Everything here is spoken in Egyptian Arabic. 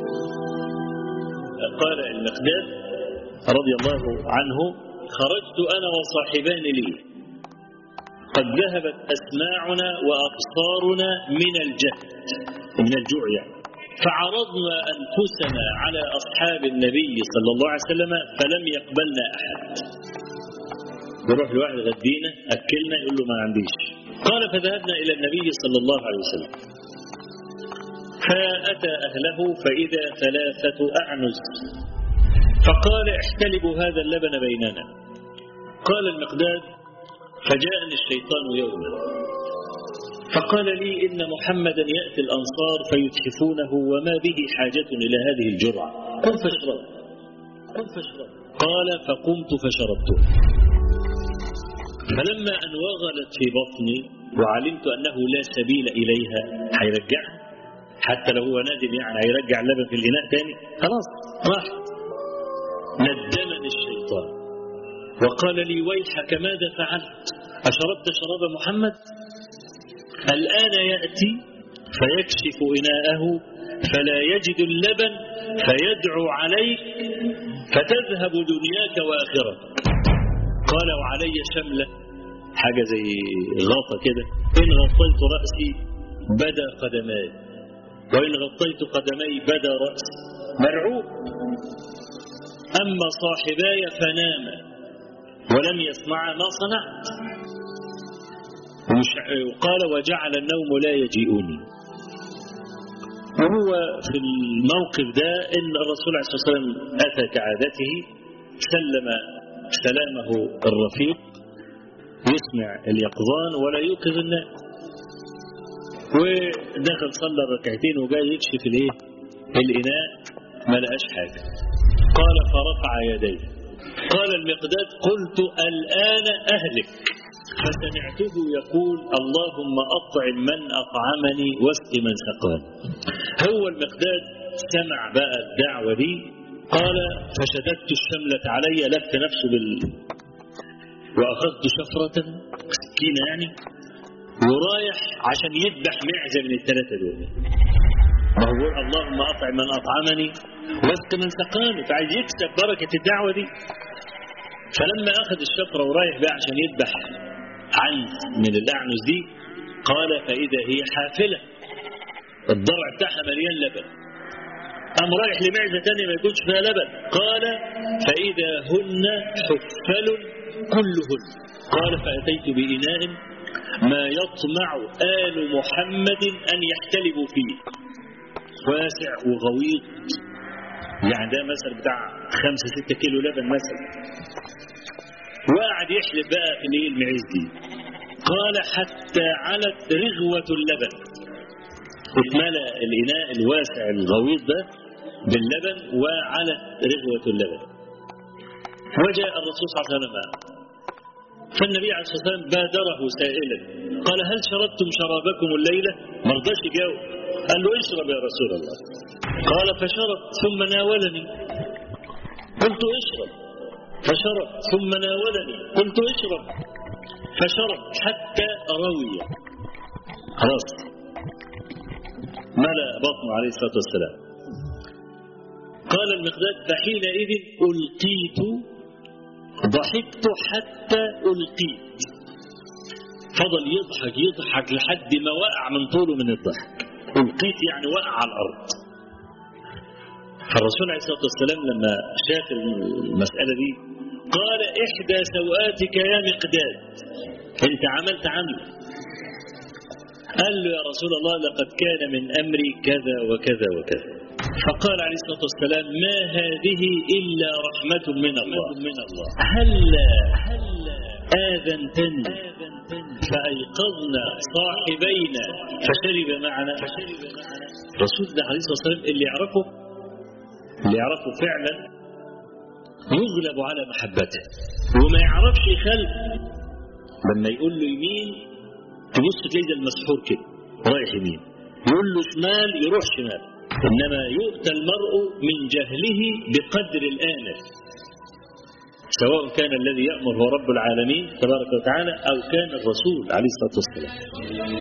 قال المقداد رضي الله عنه خرجت أنا وصاحبان لي قد ذهبت أسماعنا وأبصارنا من الجهد من الجوع يعني فعرضنا أنفسنا على أصحاب النبي صلى الله عليه وسلم فلم يقبلنا أحد يروح لواحد غدينا أكلنا يقول له ما عنديش قال فذهبنا إلى النبي صلى الله عليه وسلم فأتى أهله فإذا ثلاثة أعنز فقال احتلبوا هذا اللبن بيننا قال المقداد فجاءني الشيطان يوما فقال لي إن محمدا يأتي الأنصار فيتحفونه وما به حاجة إلى هذه الجرعة قم فاشرب قم فاشرب قال فقمت فشربته فلما أن وغلت في بطني وعلمت أنه لا سبيل إليها هيرجعها حتى لو هو نادم يعني هيرجع اللبن في الإناء تاني خلاص راح ندمني الشيطان وقال لي ويحك ماذا فعلت أشربت شراب محمد الآن يأتي فيكشف إناءه فلا يجد اللبن فيدعو عليك فتذهب دنياك وآخرتك قال وعلي شملة حاجة زي غطا كده إن غطيت رأسي بدا قدماي وإن غطيت قدمي بدا رأسي مرعوب أما صاحباي فناما ولم يسمعا ما صنعت وقال وجعل النوم لا يجيئني وهو في الموقف ده ان الرسول عليه الصلاه والسلام اتى كعادته سلم سلامه الرفيق يسمع اليقظان ولا يوقظ الناس ودخل صلى الركعتين وجاي يكشف الايه الاناء ما لقاش حاجه قال فرفع يديه قال المقداد قلت الان اهلك فسمعته يقول اللهم أطعم من أطعمني واسق من سقاني هو المقداد سمع بقى الدعوة دي قال فشددت الشملة علي لف نفسه بال وأخذت شفرة سكينة يعني ورايح عشان يذبح معزة من الثلاثة دول ما هو اللهم أطعم من أطعمني واسق من سقاني فعايز يكسب بركة الدعوة دي فلما أخذ الشفرة ورايح بقى عشان يذبح عنز من الأعنز دي قال فإذا هي حافلة الضرع بتاعها مليان لبن قام رايح لمعزة تانية ما يكونش فيها لبن قال فإذا هن حفل كلهن قال فأتيت بإناء ما يطمع آل محمد أن يحتلبوا فيه واسع وغويط يعني ده مثلا بتاع خمسة ستة كيلو لبن مثلا وقعد يحلب بقى في الايه المعز دي قال حتى علت رغوة اللبن اتملى الإناء الواسع الغويط ده باللبن وعلت رغوة اللبن وجاء الرسول صلى الله عليه وسلم فالنبي عليه الصلاة والسلام بادره سائلا قال هل شربتم شرابكم الليلة ما رضاش يجاوب قال له اشرب يا رسول الله قال فشرب ثم ناولني قلت اشرب فشرب ثم ناولني قلت اشرب فشرب حتى روي خلاص ملأ بطنه عليه الصلاة والسلام قال المقداد فحينئذ ألقيت ضحكت حتى ألقيت فضل يضحك يضحك لحد ما وقع من طوله من الضحك ألقيت يعني وقع على الأرض فالرسول عليه الصلاة والسلام لما شاف المسألة دي قال إحدى سوآتك يا مقداد أنت عملت عمل قال له يا رسول الله لقد كان من أمري كذا وكذا وكذا فقال عليه الصلاة والسلام ما هذه إلا رحمة من الله من الله هلا هلا آذنتني فأيقظنا صاحبينا فشرب معنا رسول الله عليه الصلاة والسلام اللي يعرفه اللي يعرفه فعلا يغلب على محبته وما يعرفش خلف لما يقول له يمين تبص تلاقي ده المسحور كده رايح يمين يقول له شمال يروح شمال انما يؤتى المرء من جهله بقدر الآنف سواء كان الذي يأمر هو رب العالمين تبارك وتعالى أو كان الرسول عليه الصلاة والسلام